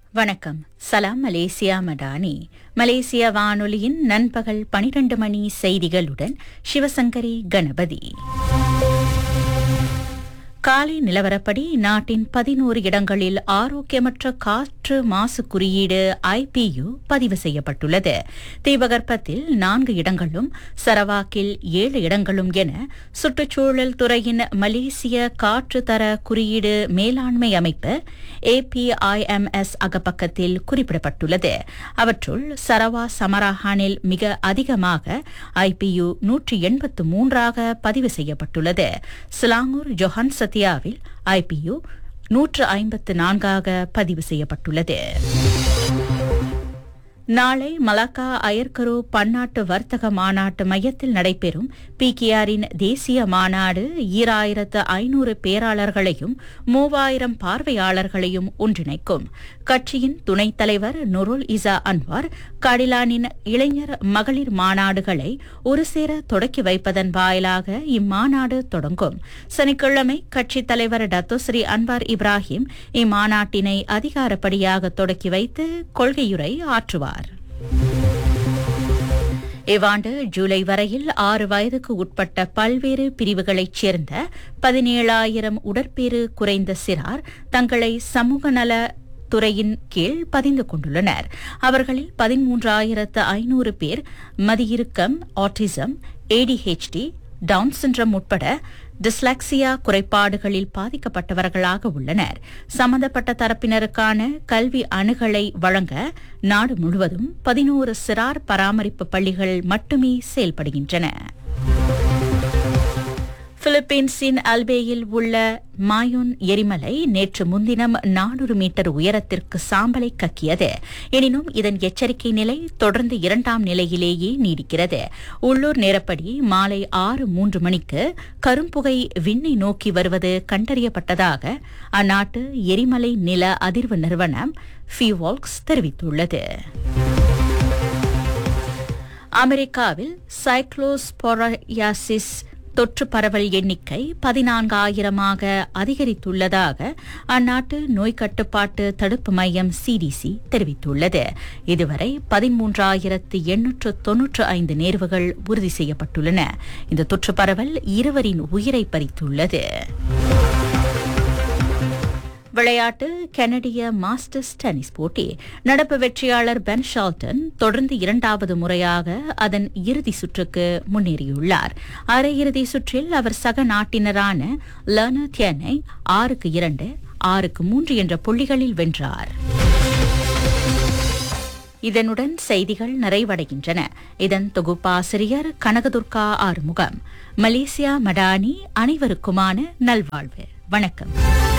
வணக்கம் சலாம் மலேசியா மடானி மலேசிய வானொலியின் நண்பகல் பனிரண்டு மணி செய்திகளுடன் சிவசங்கரி கணபதி காலை நிலவரப்படி நாட்டின் பதினோரு இடங்களில் ஆரோக்கியமற்ற காற்று மாசு குறியீடு ஐபியு பதிவு செய்யப்பட்டுள்ளது தீபகற்பத்தில் நான்கு இடங்களும் சரவாக்கில் ஏழு இடங்களும் என சுற்றுச்சூழல் துறையின் மலேசிய காற்று தர குறியீடு மேலாண்மை அமைப்பு ஏபிஐஎம்எஸ் அகப்பக்கத்தில் குறிப்பிடப்பட்டுள்ளது அவற்றுள் சரவா சமராஹானில் மிக அதிகமாக ஐபியு நூற்றி எண்பத்து மூன்றாக பதிவு செய்யப்பட்டுள்ளது சிலாங்கூர் ஜொஹன் சத்தியாவில் ஐபியு நூற்று ஐம்பத்து நான்காக பதிவு செய்யப்பட்டுள்ளது நாளை மலாக்கா அயர்கரு பன்னாட்டு வர்த்தக மாநாட்டு மையத்தில் நடைபெறும் பிகேஆரின் தேசிய மாநாடு ஈராயிரத்து ஐநூறு பேராளர்களையும் மூவாயிரம் பார்வையாளர்களையும் ஒன்றிணைக்கும் கட்சியின் துணைத் தலைவர் நுருல் இசா அன்வார் கடிலானின் இளைஞர் மகளிர் மாநாடுகளை ஒருசேர தொடக்கி வைப்பதன் வாயிலாக இம்மாநாடு தொடங்கும் சனிக்கிழமை கட்சித் தலைவர் டத்தோஸ்ரீ அன்வார் இப்ராஹிம் இம்மாநாட்டினை அதிகாரப்படியாக தொடக்கி வைத்து கொள்கையுரை ஆற்றுவார் இவ்வாண்டு ஜூலை வரையில் ஆறு வயதுக்கு உட்பட்ட பல்வேறு பிரிவுகளைச் சேர்ந்த பதினேழாயிரம் உடற்பேறு குறைந்த சிறார் தங்களை சமூக நல துறையின் கீழ் பதிந்து கொண்டுள்ளனர் அவர்களில் பதிமூன்றாயிரத்து ஐநூறு பேர் மதியிறுக்கம் ஆட்டிசம் ஏடிஹெச்டி டவுன் சின்ரம் உட்பட டிஸ்லாக்சியா குறைபாடுகளில் பாதிக்கப்பட்டவர்களாக உள்ளனர் சம்பந்தப்பட்ட தரப்பினருக்கான கல்வி அணுகலை வழங்க நாடு முழுவதும் பதினோரு சிறார் பராமரிப்பு பள்ளிகள் மட்டுமே செயல்படுகின்றன பிலிப்பீன்ஸின் அல்பேயில் உள்ள மாயோன் எரிமலை நேற்று முன்தினம் நானூறு மீட்டர் உயரத்திற்கு சாம்பலை கக்கியது எனினும் இதன் எச்சரிக்கை நிலை தொடர்ந்து இரண்டாம் நிலையிலேயே நீடிக்கிறது உள்ளூர் நேரப்படி மாலை ஆறு மூன்று மணிக்கு கரும்புகை விண்ணை நோக்கி வருவது கண்டறியப்பட்டதாக அந்நாட்டு எரிமலை நில அதிர்வு நிறுவனம் ஃபிவால்க்ஸ் தெரிவித்துள்ளது அமெரிக்காவில் சைக்ளோஸ்பொரையாசிஸ் தொற்று பரவல் எண்ணிக்கை பதினான்காயிரமாக அதிகரித்துள்ளதாக அந்நாட்டு நோய் கட்டுப்பாட்டு தடுப்பு மையம் சிடிசி தெரிவித்துள்ளது இதுவரை பதிமூன்றாயிரத்து எண்ணூற்று தொன்னூற்று ஐந்து நேர்வுகள் உறுதி செய்யப்பட்டுள்ளன இந்த தொற்று பரவல் இருவரின் உயிரை பறித்துள்ளது விளையாட்டு கனடிய மாஸ்டர்ஸ் டென்னிஸ் போட்டி நடப்பு வெற்றியாளர் பென் ஷால்டன் தொடர்ந்து இரண்டாவது முறையாக அதன் இறுதி சுற்றுக்கு முன்னேறியுள்ளார் அரையிறுதி சுற்றில் அவர் சக நாட்டினரான லர்னர் தியனை ஆறுக்கு இரண்டு ஆறுக்கு மூன்று என்ற புள்ளிகளில் வென்றார் இதனுடன் செய்திகள் நிறைவடைகின்றன இதன் தொகுப்பாசிரியர் கனகதுர்கா ஆறுமுகம் மலேசியா மடானி அனைவருக்குமான நல்வாழ்வு வணக்கம்